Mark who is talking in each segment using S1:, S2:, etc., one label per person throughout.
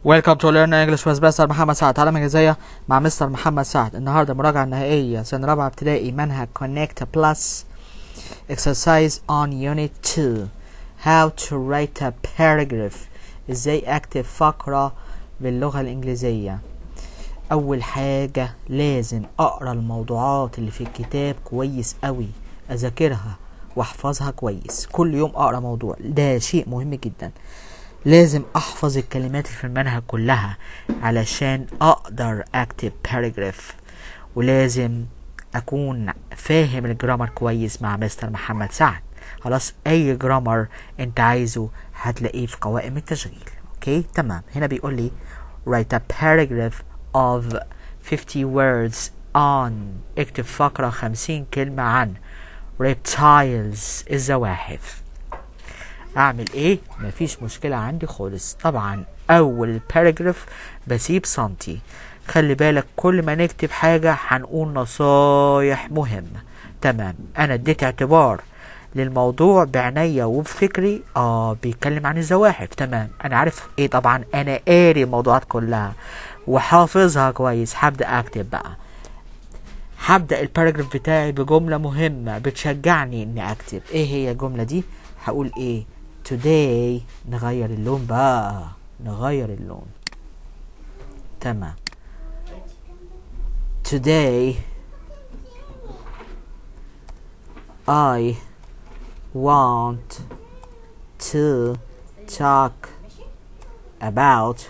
S1: Welcome to Learn English with مستر محمد سعد تعلم انجليزية مع مستر محمد سعد النهاردة المراجعة النهائية سنة رابعة ابتدائي منهج Connect Plus Exercise on Unit 2 How to write a paragraph ازاي اكتب فقرة باللغة الانجليزية اول حاجة لازم اقرا الموضوعات اللي في الكتاب كويس قوي اذاكرها واحفظها كويس كل يوم اقرا موضوع ده شيء مهم جدا لازم احفظ الكلمات اللي في المنهج كلها علشان اقدر اكتب باراجراف ولازم اكون فاهم الجرامر كويس مع مستر محمد سعد خلاص اي جرامر انت عايزه هتلاقيه في قوائم التشغيل اوكي تمام هنا بيقول لي write a paragraph of 50 words on اكتب فقرة 50 كلمة عن reptiles الزواحف اعمل ايه مفيش مشكلة عندي خالص طبعا اول باراجراف بسيب سنتي خلي بالك كل ما نكتب حاجة هنقول نصايح مهمة تمام انا اديت اعتبار للموضوع بعناية وبفكري اه بيتكلم عن الزواحف تمام انا عارف ايه طبعا انا قاري الموضوعات كلها وحافظها كويس هبدأ اكتب بقى هبدأ الباراجراف بتاعي بجملة مهمة بتشجعني اني اكتب ايه هي الجملة دي هقول ايه today نغير اللون بقى نغير اللون تمام today I want to talk about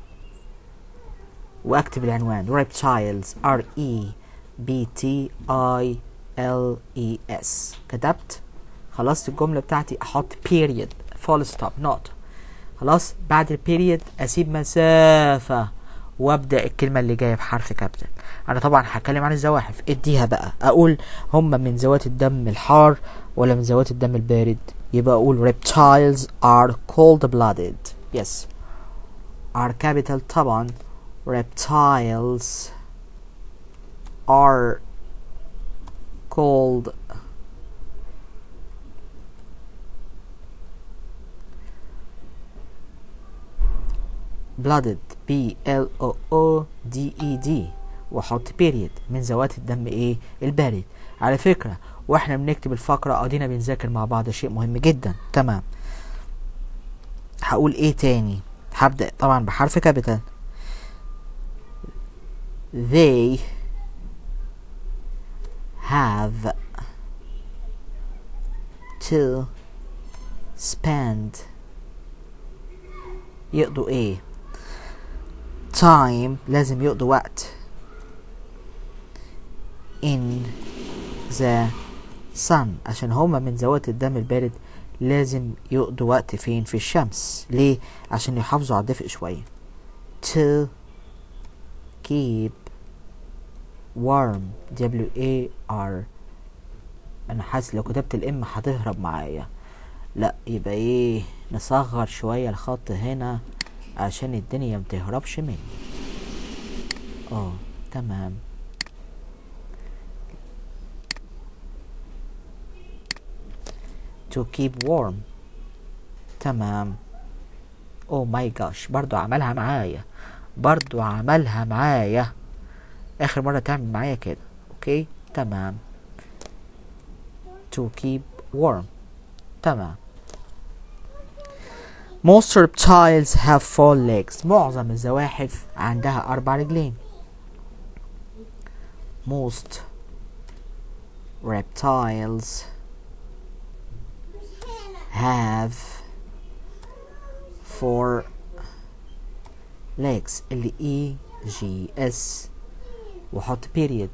S1: واكتب العنوان reptiles R E B T I L E S كتبت خلصت الجملة بتاعتي احط period full stop not خلاص بعد البيريد اسيب مسافة وابدا الكلمة اللي جاية بحرف كابيتال انا طبعا هتكلم عن الزواحف اديها بقى اقول هم من ذوات الدم الحار ولا من ذوات الدم البارد يبقى اقول reptiles are cold blooded yes are capital طبعا reptiles are cold blooded B L O O D E D واحط period من ذوات الدم ايه البارد على فكرة واحنا بنكتب الفقرة ادينا بنذاكر مع بعض شيء مهم جدا تمام هقول ايه تاني هبدأ طبعا بحرف كابيتال they have to spend يقضوا ايه time لازم يقضوا وقت in the sun عشان هما من ذوات الدم البارد لازم يقضوا وقت فين في الشمس ليه عشان يحافظوا على الدفء شوية to keep warm W A R انا حاسس لو كتبت الام هتهرب معايا لا يبقى ايه نصغر شوية الخط هنا عشان الدنيا متهربش مني اه تمام to keep warm تمام او ماي جاش برضو عملها معايا برضو عملها معايا اخر مرة تعمل معايا كده اوكي تمام to keep warm تمام Most reptiles have four legs. معظم الزواحف عندها أربع رجلين. Most reptiles have four legs. اللي E G S وحط period.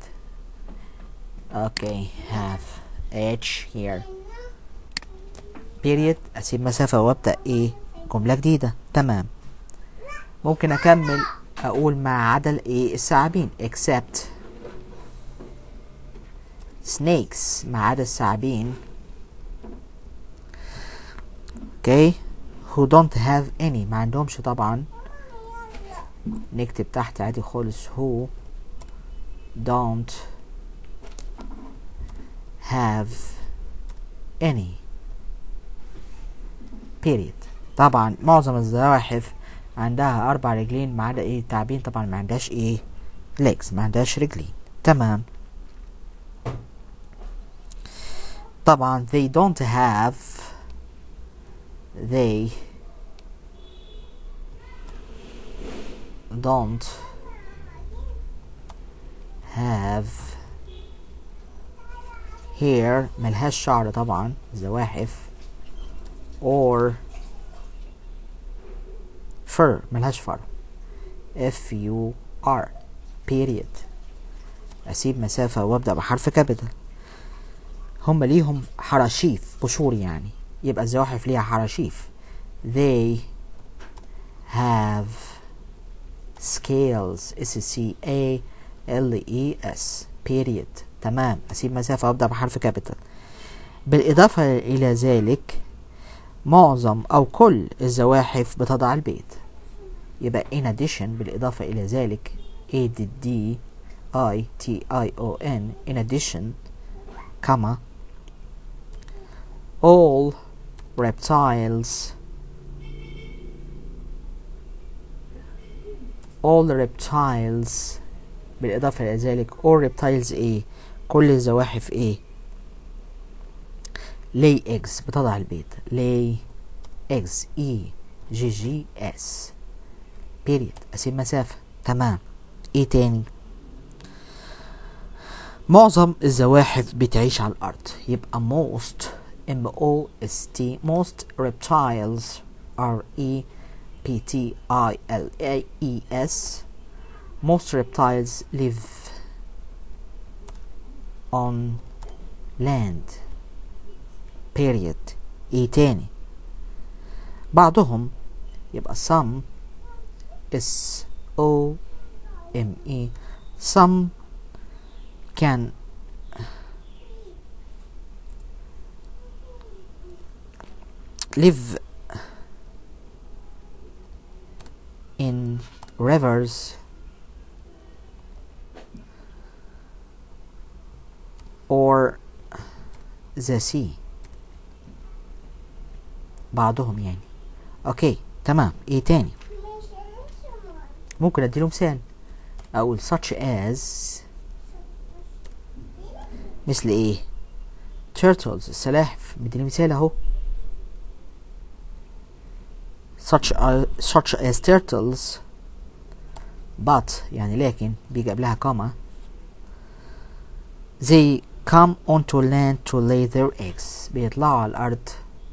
S1: Okay, have H here. period أسيب مسافة وأبدأ إيه جملة جديدة تمام ممكن أكمل أقول ما عدا الإيه الثعابين except snakes ما عدا الثعابين okay who don't have any ما عندهمش طبعا نكتب تحت عادي خالص who don't have any period طبعا معظم الزواحف عندها أربع رجلين ما عدا إيه التعابين طبعا ما عندهاش إيه legs ما عندهاش رجلين تمام طبعا they don't have they don't have hair ملهاش شعر طبعا زواحف or fur ملهاش فر F U R period أسيب مسافة وأبدأ بحرف كابيتال هم ليهم حراشيف قشور يعني يبقى الزواحف ليها حراشيف they have scales S C A L E S period تمام أسيب مسافة وأبدأ بحرف كابيتال بالإضافة إلى ذلك معظم أو كل الزواحف بتضع البيض يبقى in addition بالإضافة إلى ذلك A D I T I O N in addition comma all reptiles all reptiles بالإضافة إلى ذلك all reptiles A كل الزواحف A lay eggs بتضع البيض lay eggs E G G S period أسيب مسافة تمام ايه تاني معظم الزواحف بتعيش على الأرض يبقى most M O S T most reptiles R E P T I L A E S most reptiles live on land period ايه تاني بعضهم يبقى some S O M E some can live in rivers or the sea بعضهم يعني اوكي تمام ايه تاني ممكن اديله مثال اقول such as مثل ايه turtles السلاحف مديني مثال اهو such as, such as turtles but يعني لكن بيجي قبلها كوما they come onto land to lay their eggs بيطلعوا على الأرض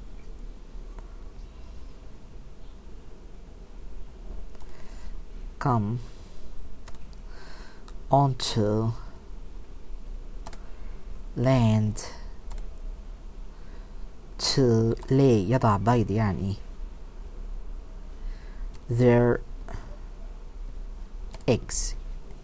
S1: come onto land to lay يضع بيض يعني their eggs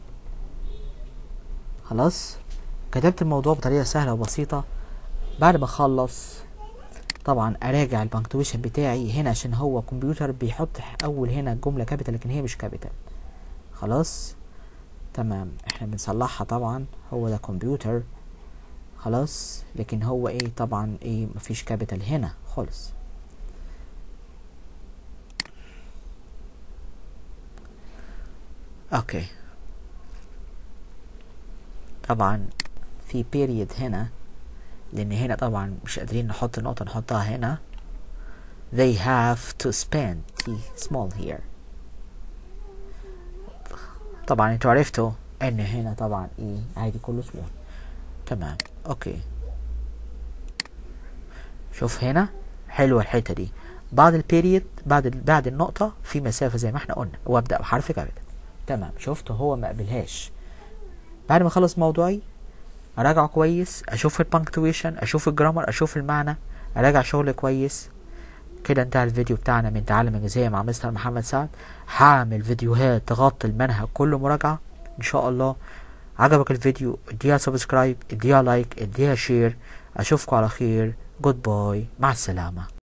S1: خلاص كتبت الموضوع بطريقة سهلة وبسيطة بعد ما اخلص طبعا اراجع البنكتويشن بتاعي هنا عشان هو كمبيوتر بيحط اول هنا جملة كابيتال لكن هي مش كابيتال خلاص تمام احنا بنصلحها طبعا هو ده كمبيوتر خلاص لكن هو ايه طبعا ايه مفيش كابيتال هنا خالص اوكي طبعا في بيريد هنا لان هنا طبعا مش قادرين نحط نقطة نحطها هنا they have to spend t small here طبعا انتوا عرفتوا ان هنا طبعا ايه عادي كله small تمام اوكي شوف هنا حلوة الحتة دي بعد البيريد بعد ال... بعد النقطة في مسافة زي ما احنا قلنا وابدأ بحرف كابيتال تمام شفت هو ما قبلهاش بعد ما اخلص موضوعي اراجعه كويس اشوف البنكتويشن اشوف الجرامر اشوف المعنى اراجع شغل كويس كده انتهى الفيديو بتاعنا من تعلم الانجليزيه مع مستر محمد سعد هعمل فيديوهات تغطي المنهج كله مراجعه ان شاء الله عجبك الفيديو اديها سبسكرايب اديها لايك اديها شير اشوفكم على خير جود باي مع السلامه